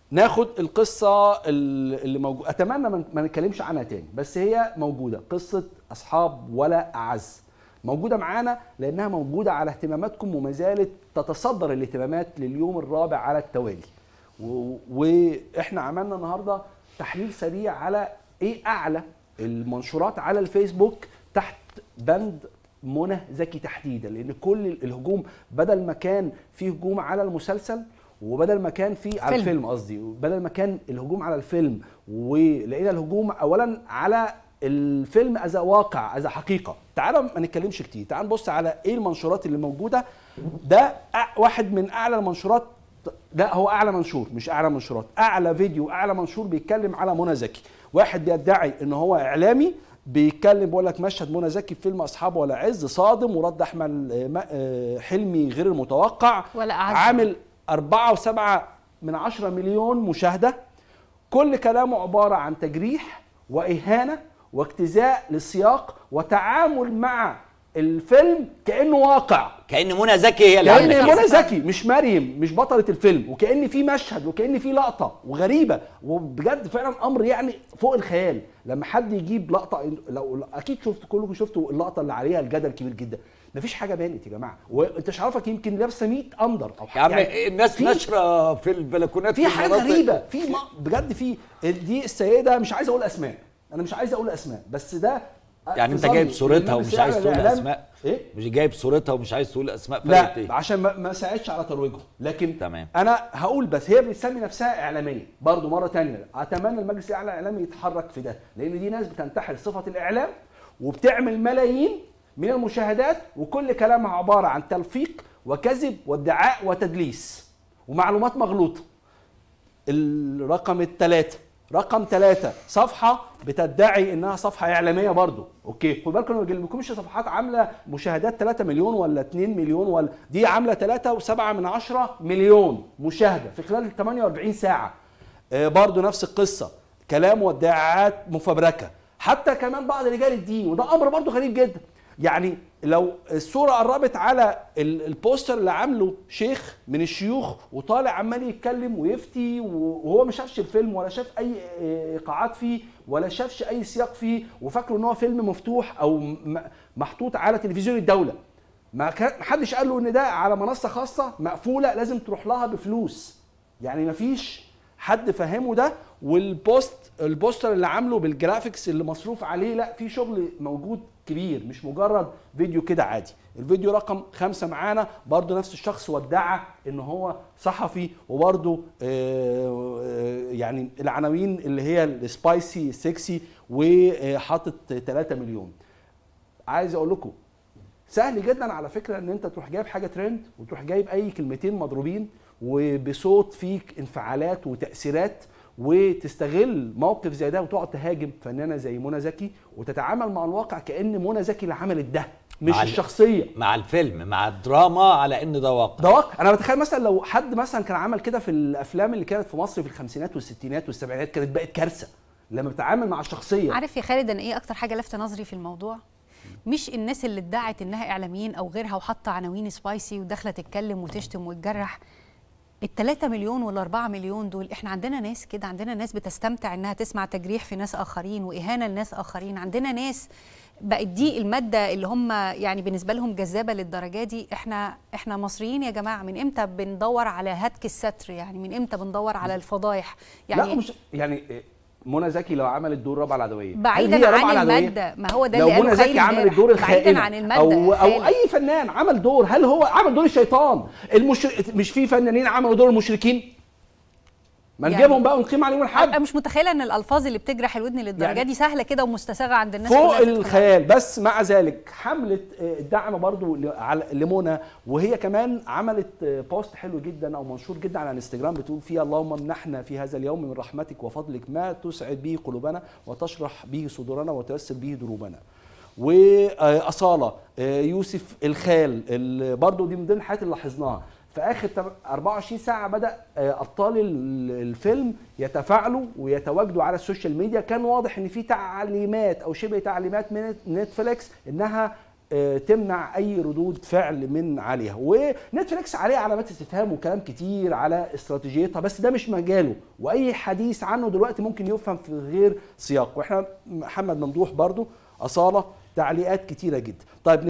ناخد القصه ال- اللي موجوده اتمنى ما- ما نتكلمش عنها تاني بس هي موجوده قصه اصحاب ولا اعز موجوده معانا لانها موجوده على اهتماماتكم وما زالت تتصدر الاهتمامات لليوم الرابع على التوالي و- واحنا عملنا النهارده تحليل سريع على ايه اعلى المنشورات على الفيسبوك تحت بند منى زكي تحديدا لان كل الهجوم بدل ما كان في هجوم على المسلسل وبدل ما كان في على فيلم. الفيلم قصدي بدل ما كان الهجوم على الفيلم ولقينا الهجوم اولا على الفيلم از واقع از حقيقه تعال ما نتكلمش كتير تعال نبص على ايه المنشورات اللي موجوده ده أع- واحد من اعلى المنشورات لا هو اعلى منشور مش اعلى منشورات اعلى فيديو اعلى منشور بيتكلم على منى زكي واحد بيدعي ان هو اعلامي بيتكلم بيقول لك مشهد منى زكي في فيلم اصحاب ولا عز صادم ورد احمد آه، ما- آه، حلمي غير المتوقع ولا أعز. عامل أربعة وسبعة من عشرة مليون مشاهدة كل كلامه عبارة عن تجريح وإهانة واجتزاء للسياق وتعامل مع الفيلم كأنه واقع كان منى زكي هي اللي عملت كأن كده. منى زكي مش مريم مش بطلة الفيلم وكأن في مشهد وكأن في لقطة وغريبة وبجد فعلا أمر يعني فوق الخيال لما حد يجيب لقطة لو لو- أكيد شفت كلكم شفتوا اللقطة اللي عليها الجدل كبير جدا مفيش حاجة بانت يا جماعة وأنت شرفك يمكن لابسة 100 أندر أو يا عم يعني الناس في- نشره في البلكونات في حاجه المناطق. غريبه في م- بجد في دي السيده مش عايز اقول اسماء انا مش عايز اقول اسماء بس ده يعني انت في جايب ظني صورتها إن ومش بسعر عايز تقول الإعلان- اسماء ايه مش جايب صورتها ومش عايز تقول اسماء فرقت لا ايه عشان ما, ما ساعدش على ترويجهم لكن تمام. انا هقول بس هي بتسمي نفسها اعلاميه برضو مره تانية اتمنى المجلس الاعلى الاعلامي يتحرك في ده لان دي ناس بتنتحل صفه الاعلام وبتعمل ملايين من المشاهدات وكل كلامها عباره عن تلفيق وكذب وادعاء وتدليس ومعلومات مغلوطه الرقم الثلاثة رقم ثلاثة صفحة بتدعي انها صفحة اعلامية برضو اوكي خد بالكم ما بيجيلكمش صفحات عاملة مشاهدات 3 مليون ولا 2 مليون ولا دي عاملة 3 و7 من 10 مليون مشاهدة في خلال 48 ساعة آه برضو نفس القصة كلام وادعاءات مفبركة حتى كمان بعض رجال الدين وده امر برضو غريب جدا يعني لو الصوره قربت على ال- البوستر اللي عامله شيخ من الشيوخ وطالع عمال يتكلم ويفتي وهو ما شافش الفيلم ولا شاف اي ايقاعات فيه ولا شافش اي سياق فيه وفاكره ان هو فيلم مفتوح او م- محطوط على تلفزيون الدوله ما كان محدش قال له ان ده على منصه خاصه مقفوله لازم تروح لها بفلوس يعني مفيش حد فهمه ده والبوست البوستر اللي عامله بالجرافيكس اللي مصروف عليه لا في شغل موجود كبير مش مجرد فيديو كده عادي الفيديو رقم خمسة معانا برضو نفس الشخص وادعى ان هو صحفي وبرضو آه، آه، يعني العناوين اللي هي السبايسي السكسي وحاطط 3 مليون عايز اقول لكم سهل جدا على فكره ان انت تروح جايب حاجه ترند وتروح جايب اي كلمتين مضروبين وبصوت فيك انفعالات وتاثيرات وتستغل موقف زي ده وتقعد تهاجم فنانه زي منى زكي وتتعامل مع الواقع كان منى زكي اللي عملت ده مش مع ال- الشخصيه مع الفيلم مع الدراما على ان ده واقع ده واقع انا بتخيل مثلا لو حد مثلا كان عمل كده في الافلام اللي كانت في مصر في الخمسينات والستينات والسبعينات كانت بقت كارثه لما بتتعامل مع الشخصيه عارف يا خالد انا ايه اكتر حاجه لفت نظري في الموضوع مش الناس اللي ادعت انها اعلاميين او غيرها وحاطه عناوين سبايسي وداخله تتكلم وتشتم وتجرح التلاتة مليون والأربعة مليون دول احنا عندنا ناس كده عندنا ناس بتستمتع انها تسمع تجريح في ناس اخرين واهانه لناس اخرين عندنا ناس بقت دي الماده اللي هم يعني بالنسبه لهم جذابه للدرجه دي احنا احنا مصريين يا جماعه من امتى بندور على هتك الستر يعني من امتى بندور على الفضايح يعني يعني لا مش يعني منى زكي لو عملت دور رابعه العدويه هل بعيدا هي رابعة عن العدوية؟ الماده ما هو ده لو اللي قاله منى خالد زكي عملت امبارح. دور بعيدا الخائنه عن الماده او او خالد. اي فنان عمل دور هل هو عمل دور الشيطان المشر... مش في فنانين عملوا دور المشركين ما يعني- نجيبهم بقى ونقيم عليهم الحد انا مش متخيله ان الالفاظ اللي بتجرح الودن للدرجه يعني دي سهله كده ومستساغه عند الناس فوق كلها تدخل الخيال بس مع ذلك حملة آه، الدعم برضو ل- على لمنى وهي كمان عملت آه، بوست حلو جدا او منشور جدا على الانستجرام بتقول فيه اللهم امنحنا في هذا اليوم من رحمتك وفضلك ما تسعد به قلوبنا وتشرح به صدورنا وتيسر به دروبنا وأصالة آه، يوسف الخال ال- برضو دي من ضمن الحاجات اللي لاحظناها في اخر تم- 24 ساعه بدا آه، ابطال ال- الفيلم يتفاعلوا ويتواجدوا على السوشيال ميديا كان واضح ان في تعليمات او شبه تعليمات من نتفليكس انها آه، تمنع اي ردود فعل من عليها ونتفليكس عليه علامات استفهام وكلام كتير على استراتيجيتها بس ده مش مجاله واي حديث عنه دلوقتي ممكن يفهم في غير سياق واحنا محمد ممدوح برضو اصاله تعليقات كتيره جدا طيب